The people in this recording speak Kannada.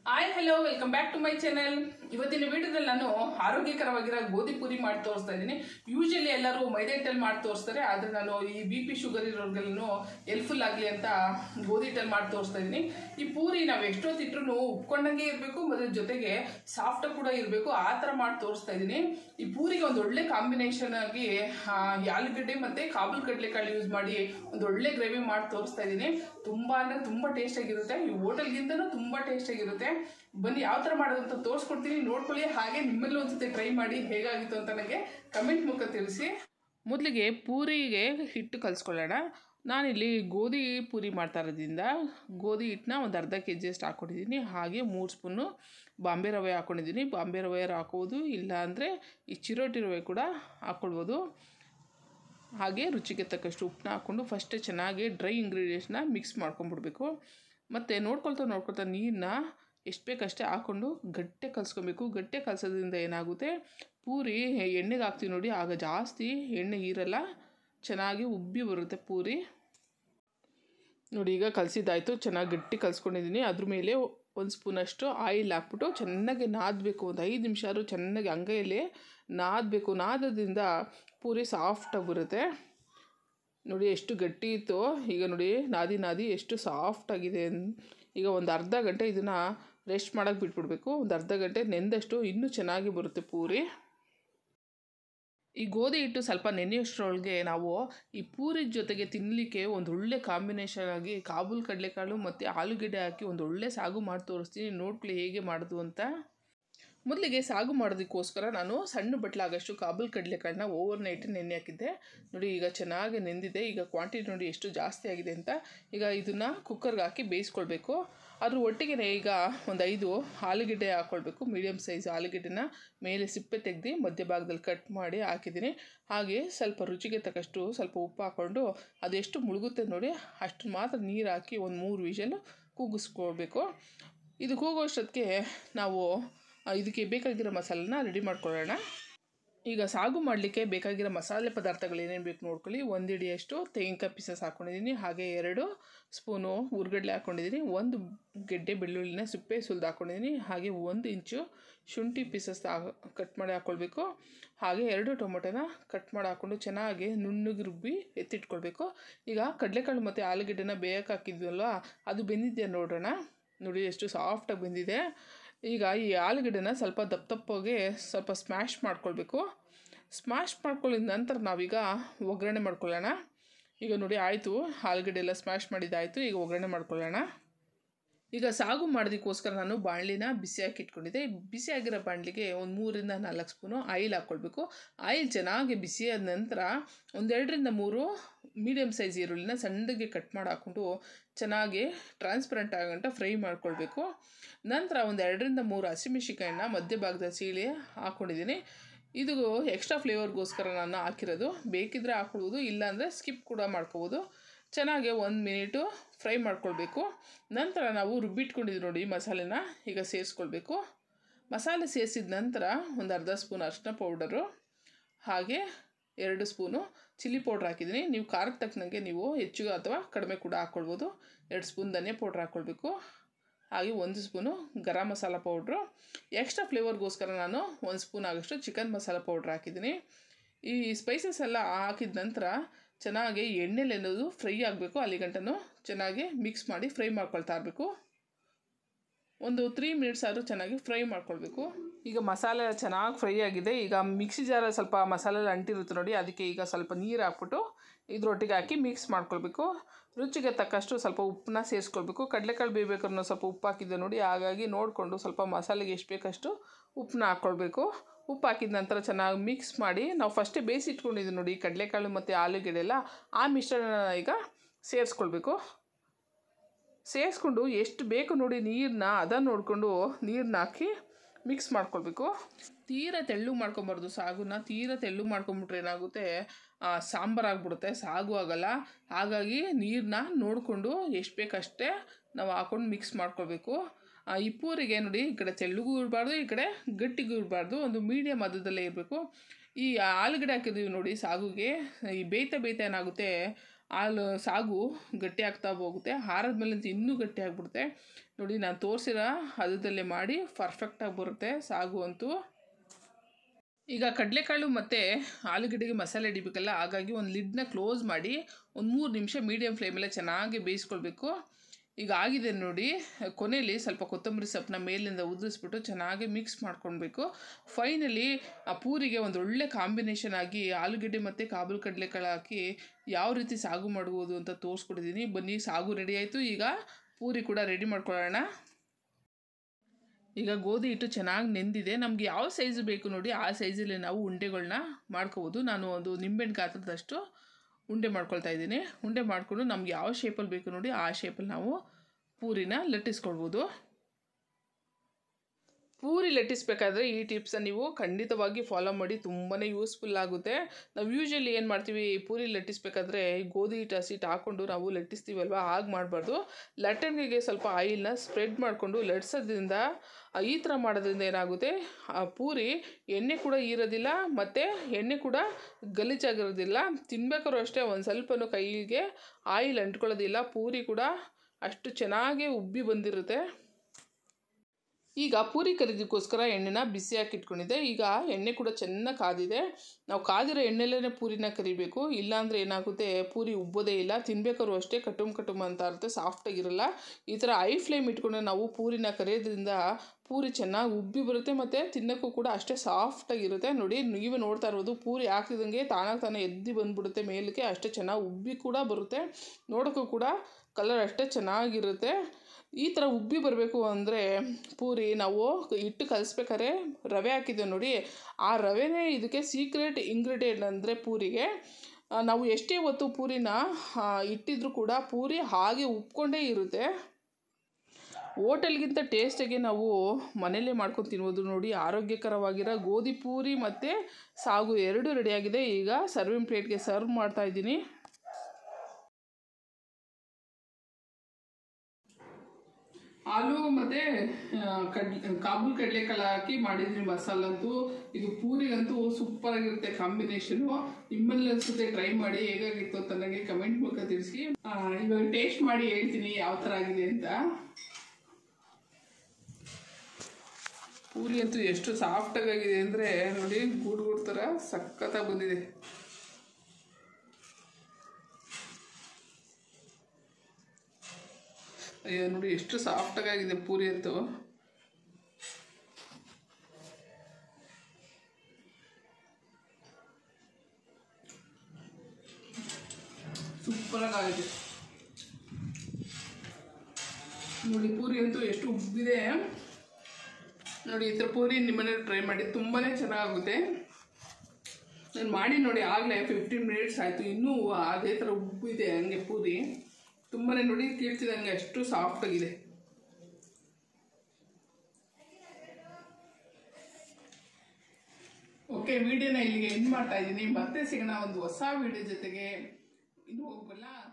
hi hello welcome back to my channel ಇವತ್ತಿನ ವಿಡಿಯೋದಲ್ಲಿ ನಾನು ಆರೋಗ್ಯಕರವಾಗಿರೋ ಗೋಧಿ ಪೂರಿ ಮಾಡಿ ತೋರಿಸ್ತಾ ಇದ್ದೀನಿ ಯೂಶಲಿ ಎಲ್ಲರೂ ಮೈದಾ ಹಿಟ್ಟಲ್ಲಿ ಮಾಡಿ ತೋರಿಸ್ತಾರೆ ಆದರೆ ನಾನು ಈ ಬಿ ಪಿ ಶುಗರ್ ಇರೋರ್ಗೆಲ್ಲೂ ಹೆಲ್ಪ್ಫುಲ್ ಆಗಲಿ ಅಂತ ಗೋಧಿ ಹಿಟ್ಟಲ್ಲಿ ಮಾಡಿ ತೋರಿಸ್ತಾ ಇದ್ದೀನಿ ಈ ಪೂರಿ ನಾವು ಎಷ್ಟೊತ್ತಿಟ್ರು ಉಪ್ಕೊಂಡಂಗೆ ಇರಬೇಕು ಮತ್ತು ಜೊತೆಗೆ ಸಾಫ್ಟ್ ಕೂಡ ಇರಬೇಕು ಆ ಥರ ಮಾಡಿ ತೋರಿಸ್ತಾ ಇದ್ದೀನಿ ಈ ಪೂರಿಗೆ ಒಂದು ಒಳ್ಳೆ ಕಾಂಬಿನೇಷನ್ ಆಗಿ ಆ, ಈ ಆಲೂಗಡ್ಡೆ ಮತ್ತು ಕಾಬೂಲ್ ಕಡಲೆಕಾಳು ಯೂಸ್ ಮಾಡಿ ಒಂದು ಒಳ್ಳೆ ಗ್ರೇವಿ ಮಾಡಿ ತೋರಿಸ್ತಾ ಇದ್ದೀನಿ ತುಂಬ ಅಂದರೆ ತುಂಬ ಟೇಸ್ಟಾಗಿರುತ್ತೆ ಈ ಹೋಟೆಲ್ಗಿಂತನೂ ತುಂಬ ಟೇಸ್ಟಾಗಿರುತ್ತೆ ಬನ್ನಿ ಯಾವ ಥರ ಮಾಡೋದು ಅಂತ ತೋರಿಸ್ಕೊಡ್ತೀನಿ ನೋಡ್ಕೊಳ್ಳಿ ಹಾಗೆ ನಿಮ್ಮಲ್ಲಿ ಒಂದ್ಸತಿ ಟ್ರೈ ಮಾಡಿ ಹೇಗಾಗಿತ್ತು ಅಂತ ನನಗೆ ಕಮೆಂಟ್ ಮೂಲಕ ತಿಳಿಸಿ ಮೊದಲಿಗೆ ಪೂರಿಗೆ ಹಿಟ್ಟು ಕಲಿಸ್ಕೊಳ್ಳೋಣ ನಾನಿಲ್ಲಿ ಗೋಧಿ ಪೂರಿ ಮಾಡ್ತಾ ಇರೋದ್ರಿಂದ ಗೋಧಿ ಹಿಟ್ಟನ್ನ ಒಂದು ಅರ್ಧ ಕೆ ಜಿಯಷ್ಟು ಹಾಕ್ಕೊಂಡಿದ್ದೀನಿ ಹಾಗೆ ಮೂರು ಸ್ಪೂನು ಬಾಂಬೆ ರವೆ ಹಾಕ್ಕೊಂಡಿದ್ದೀನಿ ಬಾಂಬೆ ರವೆ ಹಾಕೋದು ಇಲ್ಲ ಅಂದರೆ ಈ ಚಿರೋಟಿ ರವೆ ಕೂಡ ಹಾಕ್ಕೊಳ್ಬೋದು ಹಾಗೆ ರುಚಿಗೆ ತಕ್ಕಷ್ಟು ಉಪ್ಪನ್ನ ಹಾಕ್ಕೊಂಡು ಫಸ್ಟೇ ಚೆನ್ನಾಗಿ ಡ್ರೈ ಇಂಗ್ರೀಡಿಯೆಂಟ್ಸ್ನ ಮಿಕ್ಸ್ ಮಾಡ್ಕೊಂಡ್ಬಿಡ್ಬೇಕು ಮತ್ತು ನೋಡ್ಕೊಳ್ತಾ ನೋಡ್ಕೊಳ್ತಾ ನೀರನ್ನ ಎಷ್ಟು ಬೇಕಷ್ಟೇ ಹಾಕ್ಕೊಂಡು ಗಟ್ಟೆ ಕಲಿಸ್ಕೊಬೇಕು ಗಟ್ಟೆ ಕಲಿಸೋದ್ರಿಂದ ಏನಾಗುತ್ತೆ ಪೂರಿ ಎಣ್ಣೆಗೆ ಹಾಕ್ತೀವಿ ನೋಡಿ ಆಗ ಜಾಸ್ತಿ ಎಣ್ಣೆ ಇರಲ್ಲ ಚೆನ್ನಾಗಿ ಉಬ್ಬಿ ಬರುತ್ತೆ ಪೂರಿ ನೋಡಿ ಈಗ ಕಲಸಿದ್ದಾಯಿತು ಚೆನ್ನಾಗಿ ಗಟ್ಟಿ ಕಲಿಸ್ಕೊಂಡಿದ್ದೀನಿ ಅದ್ರ ಮೇಲೆ ಒಂದು ಸ್ಪೂನಷ್ಟು ಆಯಿಲ್ ಹಾಕ್ಬಿಟ್ಟು ಚೆನ್ನಾಗಿ ನಾದಬೇಕು ಒಂದು ಐದು ನಿಮಿಷ ಆದರೂ ಚೆನ್ನಾಗಿ ಅಂಗೈಯಲ್ಲಿ ನಾದಬೇಕು ನಾದದಿಂದ ಪೂರಿ ಸಾಫ್ಟಾಗಿ ಬರುತ್ತೆ ನೋಡಿ ಎಷ್ಟು ಗಟ್ಟಿ ಇತ್ತು ಈಗ ನೋಡಿ ನಾದಿ ನಾದಿ ಎಷ್ಟು ಸಾಫ್ಟಾಗಿದೆ ಈಗ ಒಂದು ಅರ್ಧ ಗಂಟೆ ಇದನ್ನು ರೆಸ್ಟ್ ಮಾಡೋಕ್ಕೆ ಬಿಟ್ಬಿಡ್ಬೇಕು ಒಂದು ಅರ್ಧ ಗಂಟೆ ನೆಂದಷ್ಟು ಇನ್ನೂ ಚೆನ್ನಾಗಿ ಬರುತ್ತೆ ಪೂರಿ ಈ ಗೋಧಿ ಹಿಟ್ಟು ಸ್ವಲ್ಪ ನೆನೆಯೋಷ್ಟರೊಳಗೆ ನಾವು ಈ ಪೂರಿ ಜೊತೆಗೆ ತಿನ್ನಲಿಕ್ಕೆ ಒಂದು ಒಳ್ಳೆ ಕಾಂಬಿನೇಷನ್ ಆಗಿ ಕಾಬೂಲ್ ಕಡಲೆಕಾಳು ಮತ್ತು ಆಲೂಗೆಡ್ಡೆ ಹಾಕಿ ಒಂದು ಒಳ್ಳೆ ಸಾಗು ಮಾಡಿ ತೋರಿಸ್ತೀನಿ ನೋಡ್ಕೊಳ್ಳಿ ಹೇಗೆ ಮಾಡೋದು ಅಂತ ಮೊದಲಿಗೆ ಸಾಗು ಮಾಡೋದಕ್ಕೋಸ್ಕರ ನಾನು ಸಣ್ಣ ಬಟ್ಲಾಗಷ್ಟು ಕಾಬೂಲ್ ಕಡಲೆಕಾಳನ್ನ ಓವರ್ ನೈಟ್ ನೆನೆ ಹಾಕಿದ್ದೆ ನೋಡಿ ಈಗ ಚೆನ್ನಾಗಿ ನೆಂದಿದೆ ಈಗ ಕ್ವಾಂಟಿಟಿ ನೋಡಿ ಎಷ್ಟು ಜಾಸ್ತಿ ಆಗಿದೆ ಅಂತ ಈಗ ಇದನ್ನು ಕುಕ್ಕರ್ಗೆ ಹಾಕಿ ಬೇಯಿಸ್ಕೊಳ್ಬೇಕು ಅದ್ರ ಒಟ್ಟಿಗೆ ಈಗ ಒಂದು ಐದು ಆಲೂಗೆಡ್ಡೆ ಹಾಕ್ಕೊಳ್ಬೇಕು ಮೀಡಿಯಮ್ ಸೈಜ್ ಆಲೂಗೆಡ್ಡೆನ ಮೇಲೆ ಸಿಪ್ಪೆ ತೆಗೆದು ಮಧ್ಯಭಾಗದಲ್ಲಿ ಕಟ್ ಮಾಡಿ ಹಾಕಿದ್ದೀನಿ ಹಾಗೆ ಸ್ವಲ್ಪ ರುಚಿಗೆ ತಕ್ಕಷ್ಟು ಸ್ವಲ್ಪ ಉಪ್ಪು ಹಾಕ್ಕೊಂಡು ಅದೆಷ್ಟು ಮುಳುಗುತ್ತೆ ನೋಡಿ ಅಷ್ಟು ಮಾತ್ರ ನೀರು ಹಾಕಿ ಒಂದು ಮೂರು ವಿಷಲು ಕೂಗಿಸ್ಕೊಳ್ಬೇಕು ಇದು ಕೂಗೋಷ್ಟೊತ್ತಿಗೆ ನಾವು ಆ, ಇದಕ್ಕೆ ಬೇಕಾಗಿರೋ ಮಸಾಲನ ರೆಡಿ ಮಾಡ್ಕೊಳ್ಳೋಣ ಈಗ ಸಾಗು ಮಾಡಲಿಕ್ಕೆ ಬೇಕಾಗಿರೋ ಮಸಾಲೆ ಪದಾರ್ಥಗಳು ಏನೇನು ಬೇಕು ನೋಡ್ಕೊಳ್ಳಿ ಒಂದು ಹಿಡಿಯಷ್ಟು ತೆಂಗಿನಕಾಯಿ ಪೀಸಸ್ ಹಾಕ್ಕೊಂಡಿದ್ದೀನಿ ಹಾಗೆ ಎರಡು ಸ್ಪೂನು ಹುರ್ಗಡ್ಲೆ ಹಾಕ್ಕೊಂಡಿದ್ದೀನಿ ಒಂದು ಗೆಡ್ಡೆ ಬೆಳ್ಳುಳ್ಳಿನ ಸಿಪ್ಪೆ ಸುಲಿದು ಹಾಕ್ಕೊಂಡಿದ್ದೀನಿ ಹಾಗೆ ಒಂದು ಇಂಚು ಶುಂಠಿ ಪೀಸಸ್ ಕಟ್ ಮಾಡಿ ಹಾಕ್ಕೊಳ್ಬೇಕು ಹಾಗೆ ಎರಡು ಟೊಮೊಟೊನ ಕಟ್ ಮಾಡಿ ಹಾಕ್ಕೊಂಡು ಚೆನ್ನಾಗಿ ನುಣ್ಣಗೆ ರುಬ್ಬಿ ಎತ್ತಿಟ್ಕೊಳ್ಬೇಕು ಈಗ ಕಡಲೆಕಾಳು ಮತ್ತು ಆಲೂಗೆಡ್ಡೆನ ಬೇಯಕ್ಕೆ ಹಾಕಿದ್ವಲ್ವ ಅದು ಬೆಂದಿದೆಯಾ ನೋಡೋಣ ನೋಡಿ ಎಷ್ಟು ಸಾಫ್ಟಾಗಿ ಬೆಂದಿದೆ ಈಗ ಈ ಆಲೂಗಡ್ಡೆನ ಸ್ವಲ್ಪ ದಪ್ಪ ದಪ್ಪಗೆ ಸ್ವಲ್ಪ ಸ್ಮ್ಯಾಶ್ ಮಾಡ್ಕೊಳ್ಬೇಕು ಸ್ಮ್ಯಾಶ್ ಮಾಡ್ಕೊಳ್ಳಿದ ನಂತರ ನಾವೀಗ ಒಗ್ಗರಣೆ ಮಾಡ್ಕೊಳ್ಳೋಣ ಈಗ ನೋಡಿ ಆಯಿತು ಆಲೂಗಡ್ಡೆ ಎಲ್ಲ ಸ್ಮ್ಯಾಶ್ ಮಾಡಿದ್ದಾಯಿತು ಈಗ ಒಗ್ಗರಣೆ ಮಾಡ್ಕೊಳ್ಳೋಣ ಈಗ ಸಾಗು ಮಾಡೋದಕ್ಕೋಸ್ಕರ ನಾನು ಬಾಣಲಿನ ಬಿಸಿ ಹಾಕಿ ಇಟ್ಕೊಂಡಿದ್ದೆ ಬಿಸಿ ಆಗಿರೋ ಬಾಣಲಿಗೆ ಒಂದು ಮೂರಿಂದ ನಾಲ್ಕು ಸ್ಪೂನು ಆಯಿಲ್ ಹಾಕ್ಕೊಳ್ಬೇಕು ಆಯಿಲ್ ಚೆನ್ನಾಗಿ ಬಿಸಿ ಆದ ನಂತರ ಒಂದೆರಡರಿಂದ ಮೂರು ಮೀಡಿಯಮ್ ಸೈಜ್ ಈರುಳ್ಳಿನ ಸಣ್ಣಗೆ ಕಟ್ ಮಾಡಿ ಹಾಕ್ಕೊಂಡು ಚೆನ್ನಾಗಿ ಟ್ರಾನ್ಸ್ಪರೆಂಟ್ ಆಗಂಟ ಫ್ರೈ ಮಾಡ್ಕೊಳ್ಬೇಕು ನಂತರ ಒಂದು ಎರಡರಿಂದ ಮೂರು ಹಸಿಮೆಣ್ಸಿಕಾಯನ್ನ ಮಧ್ಯಭಾಗದ ಸೀಳಿ ಹಾಕ್ಕೊಂಡಿದ್ದೀನಿ ಇದು ಎಕ್ಸ್ಟ್ರಾ ಫ್ಲೇವರ್ಗೋಸ್ಕರ ನಾನು ಹಾಕಿರೋದು ಬೇಕಿದ್ರೆ ಹಾಕ್ಕೊಳ್ಬೋದು ಇಲ್ಲಾಂದರೆ ಸ್ಕಿಪ್ ಕೂಡ ಮಾಡ್ಕೋಬೋದು ಚೆನ್ನಾಗಿ ಒಂದು ಮಿನಿಟು ಫ್ರೈ ಮಾಡ್ಕೊಳ್ಬೇಕು ನಂತರ ನಾವು ರುಬ್ಬಿಟ್ಕೊಂಡಿದ್ದು ನೋಡಿ ಮಸಾಲೆನ ಈಗ ಸೇರಿಸ್ಕೊಳ್ಬೇಕು ಮಸಾಲೆ ಸೇರಿಸಿದ ನಂತರ ಒಂದು ಅರ್ಧ ಸ್ಪೂನ್ ಅರಿಶಿನ ಪೌಡರು ಹಾಗೆ ಎರಡು ಸ್ಪೂನು ಚಿಲ್ಲಿ ಪೌಡ್ರ್ ಹಾಕಿದ್ದೀನಿ ನೀವು ಖಾರಕ್ಕೆ ತಕ್ಕನಂಗೆ ನೀವು ಹೆಚ್ಚು ಅಥವಾ ಕಡಿಮೆ ಕೂಡ ಹಾಕ್ಕೊಳ್ಬೋದು ಎರಡು ಸ್ಪೂನ್ ಧನಿಯಾ ಪೌಡ್ರ್ ಹಾಕ್ಕೊಳ್ಬೇಕು ಹಾಗೆ ಒಂದು spoon garam masala powder extra ಫ್ಲೇವರ್ಗೋಸ್ಕರ ನಾನು ಒಂದು ಸ್ಪೂನ್ ಆಗೋಷ್ಟು ಚಿಕನ್ ಮಸಾಲ ಪೌಡ್ರ್ ಹಾಕಿದ್ದೀನಿ ಈ ಸ್ಪೈಸಸ್ ಎಲ್ಲ ಹಾಕಿದ ನಂತರ ಚೆನ್ನಾಗಿ ಎಣ್ಣೆಲಿ ಅನ್ನೋದು ಫ್ರೈ ಆಗಬೇಕು ಅಲ್ಲಿ ಗಂಟನೂ ಚೆನ್ನಾಗಿ ಮಿಕ್ಸ್ ಮಾಡಿ ಫ್ರೈ ಮಾಡ್ಕೊಳ್ತಾ ಇರಬೇಕು ಒಂದು ತ್ರೀ ಮಿನಿಟ್ಸ್ ಆದರೂ ಚೆನ್ನಾಗಿ ಫ್ರೈ ಮಾಡ್ಕೊಳ್ಬೇಕು ಈಗ ಮಸಾಲೆ ಚೆನ್ನಾಗಿ ಫ್ರೈ ಆಗಿದೆ ಈಗ ಮಿಕ್ಸಿ ಜಾರಲ್ಲಿ ಸ್ವಲ್ಪ ಮಸಾಲೆ ಎಲ್ಲ ಅಂಟಿರುತ್ತೆ ನೋಡಿ ಅದಕ್ಕೆ ಈಗ ಸ್ವಲ್ಪ ನೀರು ಹಾಕ್ಬಿಟ್ಟು ಇದ್ರೊಟ್ಟಿಗೆ ಹಾಕಿ ಮಿಕ್ಸ್ ಮಾಡ್ಕೊಳ್ಬೇಕು ರುಚಿಗೆ ತಕ್ಕಷ್ಟು ಸ್ವಲ್ಪ ಉಪ್ಪನ್ನ ಸೇರಿಸ್ಕೊಳ್ಬೇಕು ಕಡಲೆಕಾಳು ಬೇಯ್ಬೇಕಾದ್ರೂ ಸ್ವಲ್ಪ ಉಪ್ಪು ಹಾಕಿದ್ದೆ ನೋಡಿ ಹಾಗಾಗಿ ನೋಡಿಕೊಂಡು ಸ್ವಲ್ಪ ಮಸಾಲೆಗೆ ಎಷ್ಟು ಬೇಕಷ್ಟು ಉಪ್ಪನ್ನ ಹಾಕ್ಕೊಳ್ಬೇಕು ಉಪ್ಪು ಹಾಕಿದ ನಂತರ ಚೆನ್ನಾಗಿ ಮಿಕ್ಸ್ ಮಾಡಿ ನಾವು ಫಸ್ಟೇ ಬೇಯಿಸಿಟ್ಕೊಂಡಿದ್ದೀವಿ ನೋಡಿ ಕಡಲೆಕಾಳು ಮತ್ತು ಆಲೂಗೆಡ್ಡೆ ಎಲ್ಲ ಆ ಮಿಶ್ರಣ ಈಗ ಸೇರಿಸ್ಕೊಳ್ಬೇಕು ಸೇರಿಸ್ಕೊಂಡು ಎಷ್ಟು ಬೇಕು ನೋಡಿ ನೀರನ್ನ ಅದನ್ನು ನೋಡಿಕೊಂಡು ನೀರನ್ನ ಹಾಕಿ ಮಿಕ್ಸ್ ಮಾಡ್ಕೊಳ್ಬೇಕು ತೀರ ತೆಳ್ಳು ಮಾಡ್ಕೊಬಾರ್ದು ಸಾಗುನ ತೀರ ತೆಳ್ಳು ಮಾಡ್ಕೊಂಬಿಟ್ರೆ ಏನಾಗುತ್ತೆ ಆ, ಸಾಂಬಾರ್ ಆಗ್ಬಿಡುತ್ತೆ ಸಾಗು ಆಗಲ್ಲ ಹಾಗಾಗಿ ನೀರನ್ನ ನೋಡಿಕೊಂಡು ಎಷ್ಟು ಬೇಕಷ್ಟೇ ನಾವು ಹಾಕೊಂಡು ಮಿಕ್ಸ್ ಮಾಡ್ಕೊಳ್ಬೇಕು ಆ, ಈ ಪೂರಿಗೆ ನೋಡಿ ಈ ಕಡೆ ತೆಳ್ಳಗೂ ಇರಬಾರ್ದು ಈ ಕಡೆ ಗಟ್ಟಿಗೂ ಇರಬಾರ್ದು ಒಂದು ಮೀಡಿಯಮ್ ಅದದಲ್ಲೇ ಇರಬೇಕು ಈ ಆಲೂಗಡ್ಡೆ ಹಾಕಿದ್ದೀವಿ ನೋಡಿ ಸಾಗುಗೆ ಈ ಬೇಯ್ತಾ ಬೇಯ್ತಾ ಏನಾಗುತ್ತೆ ಹಾಲು ಸಾಗು ಗಟ್ಟಿ ಆಗ್ತಾ ಹೋಗುತ್ತೆ ಹಾರದ್ಮೇಲೆ ಅಂತ ಇನ್ನೂ ಗಟ್ಟಿ ಆಗಿಬಿಡುತ್ತೆ ನೋಡಿ ನಾನು ತೋರಿಸಿರೋ ಹದದಲ್ಲೇ ಮಾಡಿ ಪರ್ಫೆಕ್ಟಾಗಿ ಬರುತ್ತೆ ಸಾಗು ಅಂತೂ ಈಗ ಕಡಲೆಕಾಳು ಮತ್ತು ಆಲೂಗಡ್ಡೆಗೆ ಮಸಾಲೆ ಹಿಡಿಬೇಕಲ್ಲ ಹಾಗಾಗಿ ಒಂದು ಲಿಡ್ನ ಕ್ಲೋಸ್ ಮಾಡಿ ಒಂದು ಮೂರು ನಿಮಿಷ ಮೀಡಿಯಮ್ ಫ್ಲೇಮಲ್ಲೇ ಚೆನ್ನಾಗಿ ಬೇಯಿಸ್ಕೊಳ್ಬೇಕು ಈಗ ಆಗಿದೆ ನೋಡಿ ಕೊನೆಯಲ್ಲಿ ಸ್ವಲ್ಪ ಕೊತ್ತಂಬರಿ ಸೊಪ್ಪನ್ನ ಮೇಲಿಂದ ಉದುರಿಸ್ಬಿಟ್ಟು ಚೆನ್ನಾಗಿ ಮಿಕ್ಸ್ ಮಾಡ್ಕೊಳ್ಬೇಕು ಫೈನಲಿ ಆ ಪೂರಿಗೆ ಒಂದು ಒಳ್ಳೆ ಕಾಂಬಿನೇಷನ್ ಆಗಿ ಆಲೂಗಡ್ಡೆ ಮತ್ತು ಕಾಬೂಲ್ ಕಡಲೆಕಾಳು ಹಾಕಿ ಯಾವ ರೀತಿ ಸಾಗು ಮಾಡ್ಬೋದು ಅಂತ ತೋರಿಸ್ಕೊಟ್ಟಿದ್ದೀನಿ ಬನ್ನಿ ಸಾಗು ರೆಡಿ ಆಯಿತು ಈಗ ಪೂರಿ ಕೂಡ ರೆಡಿ ಮಾಡ್ಕೊಳ್ಳೋಣ ಈಗ ಗೋಧಿ ಹಿಟ್ಟು ಚೆನ್ನಾಗಿ ನೆಂದಿದೆ ನಮಗೆ ಯಾವ ಸೈಜ್ ಬೇಕು ನೋಡಿ ಆ ಸೈಜಲ್ಲಿ ನಾವು ಉಂಡೆಗಳನ್ನ ಮಾಡ್ಕೋಬೋದು ನಾನು ಒಂದು ನಿಂಬೆಹಣ್ಣು ಗಾತ್ರದಷ್ಟು ಉಂಡೆ ಮಾಡ್ಕೊಳ್ತಾ ಇದ್ದೀನಿ ಉಂಡೆ ಮಾಡಿಕೊಂಡು ನಮ್ಗೆ ಯಾವ ಶೇಪಲ್ಲಿ ಬೇಕು ನೋಡಿ ಆ ಶೇಪಲ್ಲಿ ನಾವು ಪೂರಿನ ಲಟ್ಟಿಸ್ಕೊಳ್ಬೋದು ಪೂರಿ ಲಟ್ಟಿಸ್ಬೇಕಾದ್ರೆ ಈ ಟಿಪ್ಸನ್ನ ನೀವು ಖಂಡಿತವಾಗಿ ಫಾಲೋ ಮಾಡಿ ತುಂಬಾ ಯೂಸ್ಫುಲ್ ಆಗುತ್ತೆ ನಾವು ಯೂಶ್ವಲಿ ಏನು ಮಾಡ್ತೀವಿ ಪೂರಿ ಲಟ್ಟಿಸ್ಬೇಕಾದ್ರೆ ಗೋಧಿ ಹಿಟ್ಟು ಹಸಿಟ್ಟು ಹಾಕ್ಕೊಂಡು ನಾವು ಲಟ್ಟಿಸ್ತೀವಲ್ವ ಹಾಗೆ ಮಾಡಬಾರ್ದು ಲಟ್ಟಣಿಗೆ ಸ್ವಲ್ಪ ಆಯಿಲ್ನ ಸ್ಪ್ರೆಡ್ ಮಾಡಿಕೊಂಡು ಲಟ್ಸೋದ್ರಿಂದ ಈ ಥರ ಮಾಡೋದ್ರಿಂದ ಏನಾಗುತ್ತೆ ಆ ಪೂರಿ ಎಣ್ಣೆ ಕೂಡ ಇರೋದಿಲ್ಲ ಮತ್ತು ಎಣ್ಣೆ ಕೂಡ ಗಲೀಜಾಗಿರೋದಿಲ್ಲ ತಿನ್ಬೇಕಾದ್ರೂ ಅಷ್ಟೇ ಒಂದು ಸ್ವಲ್ಪನೂ ಕೈಗೆ ಆಯಿಲ್ ಅಂಟ್ಕೊಳ್ಳೋದಿಲ್ಲ ಪೂರಿ ಕೂಡ ಅಷ್ಟು ಚೆನ್ನಾಗಿ ಉಬ್ಬಿ ಬಂದಿರುತ್ತೆ ಈಗ ಪೂರಿ ಕರಿದಕ್ಕೋಸ್ಕರ ಎಣ್ಣೆನ ಬಿಸಿ ಹಾಕಿ ಇಟ್ಕೊಂಡಿದ್ದೆ ಈಗ ಎಣ್ಣೆ ಕೂಡ ಚೆನ್ನಾಗಿ ಕಾದಿದೆ ನಾವು ಕಾದಿರೋ ಎಣ್ಣೆಲೇ ಪೂರಿನ ಕರಿಬೇಕು ಇಲ್ಲಾಂದರೆ ಏನಾಗುತ್ತೆ ಪೂರಿ ಉಬ್ಬೋದೇ ಇಲ್ಲ ತಿನ್ಬೇಕಾದ್ರೂ ಅಷ್ಟೇ ಕಟುಮ್ ಕಟುಮ್ ಅಂತ ಇರುತ್ತೆ ಸಾಫ್ಟಾಗಿರಲ್ಲ ಈ ಥರ ಐ ಫ್ಲೇಮ್ ಇಟ್ಕೊಂಡು ನಾವು ಪೂರಿನ ಕರಿಯೋದ್ರಿಂದ ಪೂರಿ ಚೆನ್ನಾಗಿ ಉಬ್ಬಿ ಬರುತ್ತೆ ಮತ್ತು ತಿನ್ನೋಕ್ಕೂ ಕೂಡ ಅಷ್ಟೇ ಸಾಫ್ಟಾಗಿರುತ್ತೆ ನೋಡಿ ನೀವೇ ನೋಡ್ತಾ ಇರ್ಬೋದು ಪೂರಿ ಹಾಕಿದಂಗೆ ತಾನಾಗಿ ತಾನೇ ಎದ್ದು ಬಂದುಬಿಡುತ್ತೆ ಮೇಲಕ್ಕೆ ಅಷ್ಟೇ ಚೆನ್ನಾಗಿ ಉಬ್ಬಿ ಕೂಡ ಬರುತ್ತೆ ನೋಡೋಕ್ಕೂ ಕೂಡ ಕಲರ್ ಅಷ್ಟೇ ಚೆನ್ನಾಗಿರುತ್ತೆ ಈ ಥರ ಉಬ್ಬಿ ಬರಬೇಕು ಅಂದರೆ ಪೂರಿ ನಾವು ಹಿಟ್ಟು ಕಲಿಸ್ಬೇಕಾದ್ರೆ ರವೆ ಹಾಕಿದ್ದೇವೆ ನೋಡಿ ಆ ರವೆನೇ ಇದಕ್ಕೆ ಸೀಕ್ರೆಟ್ ಇಂಗ್ರೀಡಿಯೆಂಟ್ ಅಂದರೆ ಪೂರಿಗೆ ನಾವು ಎಷ್ಟೇ ಹೊತ್ತು ಪೂರಿನ ಇಟ್ಟಿದ್ರೂ ಕೂಡ ಪೂರಿ ಹಾಗೆ ಉಪ್ಕೊಂಡೇ ಇರುತ್ತೆ ಹೋಟೆಲ್ಗಿಂತ ಟೇಸ್ಟಾಗಿ ನಾವು ಮನೇಲೇ ಮಾಡ್ಕೊಂಡು ತಿನ್ಬೋದು ನೋಡಿ ಆರೋಗ್ಯಕರವಾಗಿರೋ ಗೋಧಿ ಪೂರಿ ಮತ್ತು ಸಾಗು ಎರಡೂ ರೆಡಿಯಾಗಿದೆ ಈಗ ಸರ್ವಿಂಗ್ ಪ್ಲೇಟ್ಗೆ ಸರ್ವ್ ಮಾಡ್ತಾ ಇದ್ದೀನಿ ಆಲೂ ಮತ್ತು ಕಡ್ ಕಾಬೂಲ್ ಕಡಲೆಕಾಳು ಹಾಕಿ ಮಾಡಿದ್ದೀನಿ ಮಸಾಲಂತೂ ಇದು ಪೂರಿಗಂತೂ ಸೂಪರಾಗಿರುತ್ತೆ ಕಾಂಬಿನೇಷನು ನಿಮ್ಮಲ್ಲಿ ಅನ್ಸುತ್ತೆ ಟ್ರೈ ಮಾಡಿ ಹೇಗಾಗಿತ್ತು ಅಂತ ನನಗೆ ಕಮೆಂಟ್ ಮೂಲಕ ತಿಳಿಸಿ ಇವಾಗ ಟೇಸ್ಟ್ ಮಾಡಿ ಹೇಳ್ತೀನಿ ಯಾವ ಥರ ಆಗಿದೆ ಅಂತ ಪೂರಿ ಅಂತೂ ಎಷ್ಟು ಸಾಫ್ಟಾಗಿದೆ ಅಂದರೆ ನೋಡಿ ಗೂಡು ಗೂಡು ಥರ ಸಖತ್ತಾಗಿ ಬಂದಿದೆ ಅಯ್ಯೋ ನೋಡಿ ಎಷ್ಟು ಸಾಫ್ಟಾಗಿದೆ ಪೂರಿ ಅಂತೂ ಸೂಪರಾಗಿದೆ ನೋಡಿ ಪೂರಿ ಅಂತೂ ಎಷ್ಟು ಉಬ್ಬಿದೆ ನೋಡಿ ಈ ಥರ ಪೂರಿ ನಿಮ್ಮನೇಲಿ ಟ್ರೈ ಮಾಡಿ ತುಂಬಾ ಚೆನ್ನಾಗುತ್ತೆ ನಾನು ಮಾಡಿ ನೋಡಿ ಆಗಲೇ ಫಿಫ್ಟೀನ್ ಮಿನಿಟ್ಸ್ ಆಯಿತು ಇನ್ನೂ ಅದೇ ಥರ ಉಬ್ಬಿದೆ ಹಂಗೆ ಪೂರಿ ತುಂಬಾ ನೋಡಿ ಕೀಳ್ತಿದಂಗೆ ಅಷ್ಟು ಸಾಫ್ಟಾಗಿದೆ ಓಕೆ ವಿಡಿಯೋನ ಇಲ್ಲಿಗೆ ಎಂಡ್ ಮಾಡ್ತಾ ಇದ್ದೀನಿ ಮತ್ತೆ ಸಿಗೋಣ ಒಂದು ಹೊಸ ವಿಡಿಯೋ ಜೊತೆಗೆ ಇದು ಹೋಗಲ್ಲ